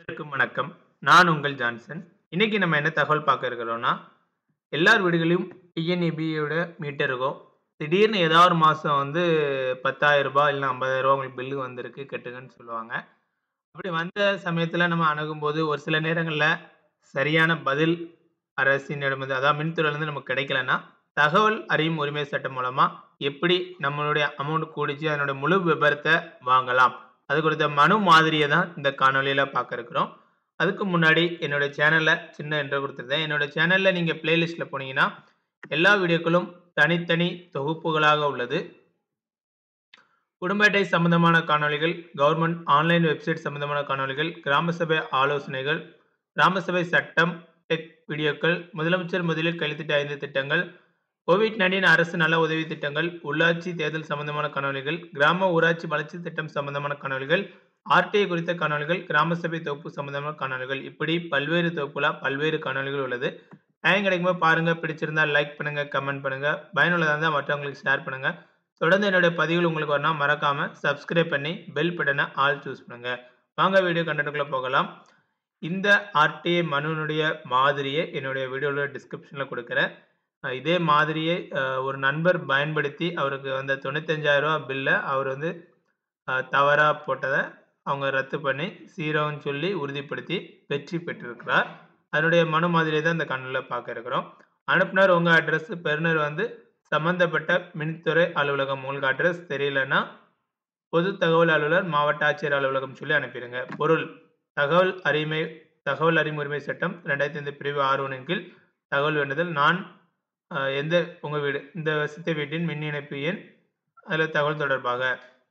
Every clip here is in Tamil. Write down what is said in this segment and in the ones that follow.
அனைவருக்கும் வணக்கம். நான் உங்கள் ஜான்சன். இன்னைக்கு நம்ம என்ன தகவல் பார்க்க இருக்கிறோம்னா, எல்லார் வீடுகளிலும் டிஎன்இபியோட மீட்டர் இருக்கும். திடீர்னு ஏதாவது ஒரு மாசம் வந்து ரூ. 10,000 இல்ல ரூ. 50,000 உங்களுக்கு பில் வந்திருக்கு கட்டுங்கன்னு சொல்லுவாங்க. அப்படி வந்த சமயத்துல நம்ம அணுகும்போது ஒரு சில நேரங்கள்ல சரியான பதில் அரசினிடமிருந்து அதாவது மின்துறையிலிருந்து நமக்கு கிடைக்கலன்னா, தகவல் அறியும் உரிமை சட்டம் மூலமா எப்படி நம்மளுடைய அமௌண்ட் கூடிச்சு அதனுடைய முழு விபரத்த வாங்கலாம். அது குறித்த மனு மாதிரிய தான் இந்த காணொளியில பார்க்க இருக்கிறோம். அதுக்கு முன்னாடி என்னோட சேனல்ல சின்ன இன்ட்ரோ குடுத்திருந்தேன். என்னோட சேனல்ல நீங்க பிளேலிஸ்ட்ல போனீங்கன்னா, எல்லா வீடியோக்களும் தனித்தனி தொகுப்புகளாக உள்ளது. குடும்ப அட்டை சம்பந்தமான காணொளிகள், கவர்ன்மென்ட் ஆன்லைன் வெப்சைட் சம்பந்தமான காணொளிகள், கிராம சபை ஆலோசனைகள், கிராம சபை சட்டம், டெக் வீடியோக்கள், முதலமைச்சர் முதலில் கையெழுத்திட்ட 5 திட்டங்கள், கோவிட்-19 அரசு நல உதவி திட்டங்கள், உள்ளாட்சி தேர்தல் சம்பந்தமான காணொளிகள், கிராம ஊராட்சி வளர்ச்சி திட்டம் சம்பந்தமான காணொளிகள், ஆர்டிஐ குறித்த காணொளிகள், கிராம சபை தொகுப்பு சம்பந்தமான காணொளிகள் இப்படி பல்வேறு தொகுப்புகளா பல்வேறு காணொளிகள் உள்ளது. டைம் கிடைக்கும்போது பாருங்க. பிடிச்சிருந்தா லைக் பண்ணுங்க, கமெண்ட் பண்ணுங்க. பயனுள்ளதா இருந்தா மற்றவங்களுக்கு ஷேர் பண்ணுங்க. தொடர்ந்து என்னுடைய பதிவுகள் உங்களுக்கு வரணும்னா மறக்காம சப்ஸ்கிரைப் பண்ணி பெல் பட்டன ஆல் சூஸ் பண்ணுங்க. வாங்க வீடியோ கன்டென்ட்க்குள்ள போகலாம். இந்த ஆர்டிஐ மனுவினுடைய மாதிரியை என்னுடைய வீடியோல டிஸ்கிரிப்ஷன்ல குடுக்கிறேன். அ இதே மாதிரியை அ ஒரு நண்பர் பயன்படுத்தி அவருக்கு வந்த ரூ. 95,000 பில்ல அவர் வந்து அ தவறா போட்டத அவங்க ரத்து பண்ணி, ஜீரோன்னு சொல்லி உறுதிப்படுத்தி வெற்றி பெற்றிருக்கிறார். அதனுடைய மனு மாதிரியை தான் இந்த காணொளியில பார்க்க இருக்கிறோம். அனுப்புனர் உங்க அட்ரஸ், பெறுநர் வந்து சம்பந்தப்பட்ட மின்துறை அலுவலகம். உங்களுக்கு அட்ரஸ் தெரியலன்னா, பொது தகவல் அலுவலர், மாவட்ட ஆட்சியர் அலுவலகம் சொல்லி அனுப்பிருங்க. பொருள் தகவல் அறிமை தகவல் அறியும் உரிமை சட்டம் 2005 பிரிவு 6(1) கீழ் தகவல் வேண்டுதல். நான் அ எந்த உங்க வீடு இந்த வசித்த வீட்டின் மின் இணைப்பு எண், அதுல தகவல் தொடர்பாக.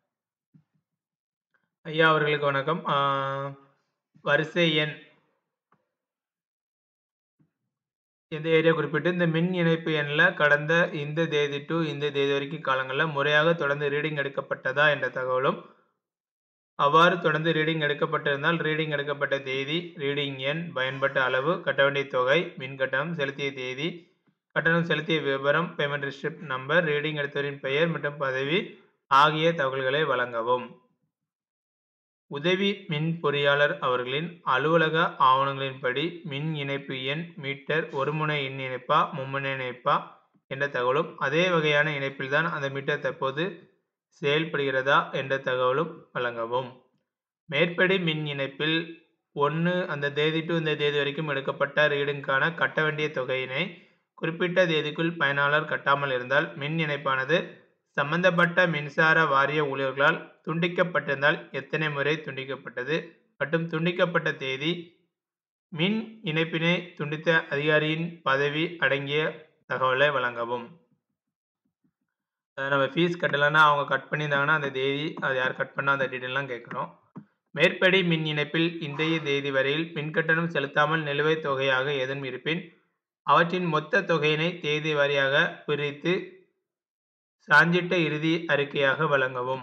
ஐயா அவர்களுக்கு வணக்கம். ஆ வரிசை எண் எந்த ஏரியா குறிப்பிட்டு இந்த மின் இணைப்பு எண்ல கடந்த இந்த தேதி டூ இந்த தேதி வரைக்கும் காலங்கள்ல முறையாக தொடர்ந்து ரீடிங் எடுக்கப்பட்டதா என்ற தகவலும், அவ்வாறு தொடர்ந்து ரீடிங் எடுக்கப்பட்டிருந்தால் ரீடிங் எடுக்கப்பட்ட தேதி, ரீடிங் எண், பயன்பட்ட அளவு, கட்ட வேண்டிய தொகை, மின் கட்டணம் செலுத்திய தேதி, கட்டணம் செலுத்திய விபரம், பேமெண்ட் ரிசிப்ட் நம்பர், ரீடிங் எடுத்தவரின் பெயர் மற்றும் பதவி ஆகிய தகவல்களை வழங்கவும். உதவி மின் பொறியாளர் அவர்களின் அலுவலக ஆவணங்களின்படி மின் இணைப்பு எண், மீட்டர் ஒருமுனை எண் இணைப்பா, மும்முனை இணைப்பா என்ற தகவலும், அதே வகையான இணைப்பில் தான் அந்த மீட்டர் தற்போது செயல்படுகிறதா என்ற தகவலும் வழங்கவும். மேற்படி மின் இணைப்பில் 1 அந்த தேதி டூ இந்த தேதி வரைக்கும் எடுக்கப்பட்ட ரீடிங்குக்கான கட்ட வேண்டிய தொகையினை குறிப்பிட்ட தேதிக்குள் பயனாளர் கட்டாமல் இருந்தால், மின் இணைப்பானது சம்பந்தப்பட்ட மின்சார வாரிய ஊழியர்களால் துண்டிக்கப்பட்டிருந்தால் எத்தனை முறை துண்டிக்கப்பட்டது மற்றும் துண்டிக்கப்பட்ட தேதி, மின் இணைப்பினை துண்டித்த அதிகாரியின் பதவி அடங்கிய தகவலை வழங்கவும். அ நம்ம ஃபீஸ் கட்டலன்னா அவங்க கட் பண்ணியிருந்தாங்கன்னா அந்த தேதி, அது யார் கட் பண்ணா அந்த டீட்டெயில்லாம் கேட்கிறோம். மேற்படி மின் இணைப்பில் இன்றைய தேதி வரையில் மின் கட்டணம் செலுத்தாமல் நிலுவைத் தொகையாக ஏதும் இருப்பின், அவற்றின் மொத்த தொகையினை தேதி வாரியாக பிரித்து சான்றிட்ட இறுதி அறிக்கையாக வழங்கவும்.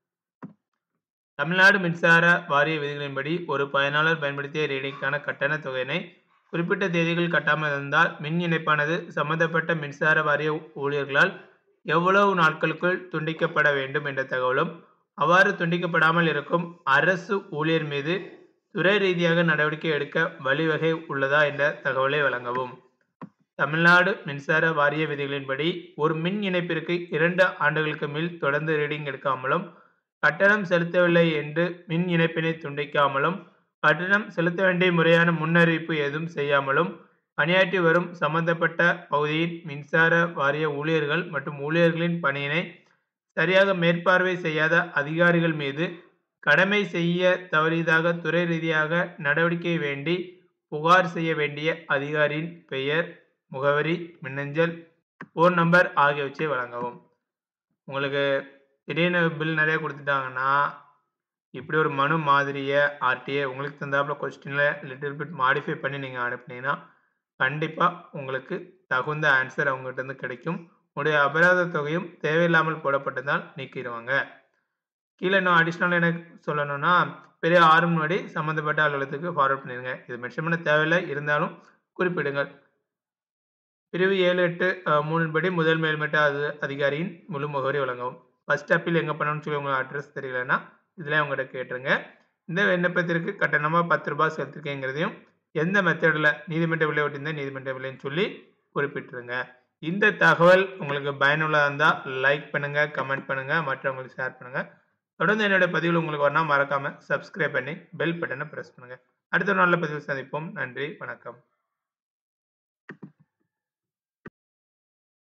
தமிழ்நாடு மின்சார வாரிய விதிகளின்படி ஒரு பயனாளர் பயன்படுத்திய ரீடிங்குக்கான கட்டண தொகையினை குறிப்பிட்ட தேதிக்குள் கட்டாமல் இருந்தால், மின் இணைப்பானது சம்பந்தப்பட்ட மின்சார வாரிய ஊழியர்களால் எவ்வளவு நாட்களுக்குள் துண்டிக்கப்பட வேண்டும் என்ற தகவலும், அவ்வாறு துண்டிக்கப்படாமல் இருக்கும் அரசு ஊழியர் மீது துறை ரீதியாக நடவடிக்கை எடுக்க வழிவகை உள்ளதா என்ற தகவலை வழங்கவும். தமிழ்நாடு மின்சார வாரிய விதிகளின்படி ஒரு மின் இணைப்பிற்கு 2 ஆண்டுகளுக்கு மேல் தொடர்ந்து ரீடிங் எடுக்காமலும், கட்டணம் செலுத்தவில்லை என்று மின் இணைப்பினை துண்டிக்காமலும், கட்டணம் செலுத்த வேண்டிய முறையான முன்னறிவிப்பு ஏதும் செய்யாமலும் பணியாற்றி வரும் சம்பந்தப்பட்ட பகுதியின் மின்சார வாரிய ஊழியர்கள் மற்றும் ஊழியர்களின் பணியினை சரியாக மேற்பார்வை செய்யாத அதிகாரிகள் மீது கடமை செய்ய தவறியதாக துறை ரீதியாக நடவடிக்கை வேண்டி புகார் செய்ய வேண்டிய அதிகாரியின் பெயர், முகவரி, மின்னஞ்சல், போன் நம்பர் ஆகியவற்றை வழங்கவும். உங்களுக்கு திடீர்னு பில் நெறைய குடுத்துட்டாங்கன்னா, இப்படி ஒரு மனு மாதிரிய ஆர்டிஐ உங்களுக்கு தகுந்தாப்புல கொஸ்டின்ல லிட்டில் பிட் மாடிஃபை பண்ணி நீங்க அனுப்புனீங்கன்னா, கண்டிப்பா உங்களுக்கு தகுந்த ஆன்ஸர் அவங்ககிட்ட இருந்து கிடைக்கும். உங்களுடைய அபராத தொகையும் தேவையில்லாமல் போடப்பட்டதால் நீக்கிருவாங்க. கீழ இன்னும் அடிஷனலா எனக்கு சொல்லணும்னா, பிறகு 6 முன்னாடி சம்பந்தப்பட்ட அலுவலகத்துக்கு ஃபார்வர்ட் பண்ணிருங்க. இது மென்ஷன் பண்ண தேவையில்ல. இருந்தாலும் குறிப்பிடுங்கள். பிரிவு 7, 8 அ 3 படி முதல் மேல்மட்ட அது அதிகாரியின் முழு முகவரி வழங்கவும். ஃபர்ஸ்ட் அப்பீல் எங்க பண்ணணும்னு சொல்லி உங்களுக்கு அட்ரஸ் தெரியலன்னா, இதுலயே அவங்ககிட்ட கேட்டுருங்க. இந்த விண்ணப்பத்திற்கு கட்டணமா ரூ. 10 செலுத்திருக்கேங்கிறதையும், எந்த மெத்தட்ல நீதிமன்ற விலை ஒட்டியிருந்தா நீதிமன்ற விலைன்னு சொல்லி குறிப்பிட்டுருங்க. இந்த தகவல் உங்களுக்கு பயனுள்ளதா இருந்தா லைக் பண்ணுங்க, கமெண்ட் பண்ணுங்க, மற்றவங்களுக்கு ஷேர் பண்ணுங்க. தொடர்ந்து என்னுடைய பதிவுகள் உங்களுக்கு வரணும்னா மறக்காம சப்ஸ்கிரைப் பண்ணி பெல் பட்டன பிரஸ் பண்ணுங்க. அடுத்த ஒரு நல்ல பதிவில் சந்திப்போம். நன்றி, வணக்கம்.